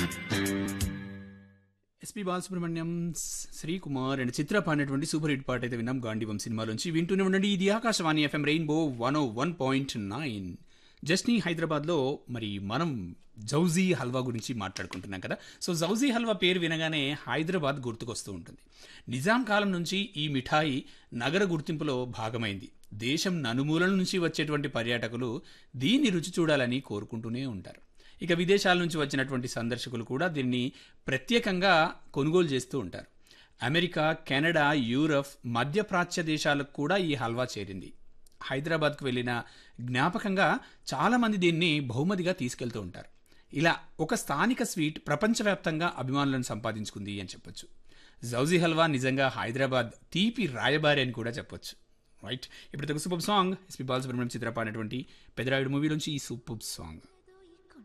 SP Balasubrahmanyam Srikumar and Chitra పాడినటువంటి super hit పాట అయితే విన్నాం గాంధీవం సినిమాలోంచి వింటూనే ఉండండి ఇది Akashvani FM rainbow one O one point nine జస్నీ హైదరాబాద్లో మరి మనం జౌజీ హల్వా గురించి మాట్లాడుకుంటున్నాం కదా సో జౌజీ హల్వా పేరు వినగానే హైదరాబాద్ గుర్తుకొస్తూ ఉంటుంది నిజాం కాలం నుంచి ఈ మిఠాయి నగర గుర్తింపులో భాగమైంది దేశం నలుమూలల నుంచి వచ్చేటువంటి పర్యాటకులు దీన్ని రుచి చూడాలని కోరుకుంటూనే ఉంటారు ఇక విదేశాల నుంచి వచ్చినటువంటి సందర్శకులు కూడా దీన్ని ప్రత్యేకంగా కొనుగోలు చేస్తూ ఉంటారు అమెరికా కెనడా యూరప్ మధ్యప్రాచ్య దేశాలకు కూడా ఈ హల్వా చేరింది హైదరాబాద్కు వెళ్ళిన జ్ఞాపకంగా చాలామంది దీన్ని బహుమతిగా తీసుకెళ్తూ ఉంటారు ఇలా ఒక స్థానిక స్వీట్ ప్రపంచవ్యాప్తంగా అభిమానులను సంపాదించుకుంది అని చెప్పొచ్చు జౌజీ హల్వా నిజంగా హైదరాబాద్ తీపి రాయబారి అని కూడా చెప్పొచ్చు రైట్ ఇప్పుడు ఒక super song SP Balasubrahmanyam Chitra పాడినటువంటి పెదరాయుడు మూవీ నుంచి ఈ సూపర్ సాంగ్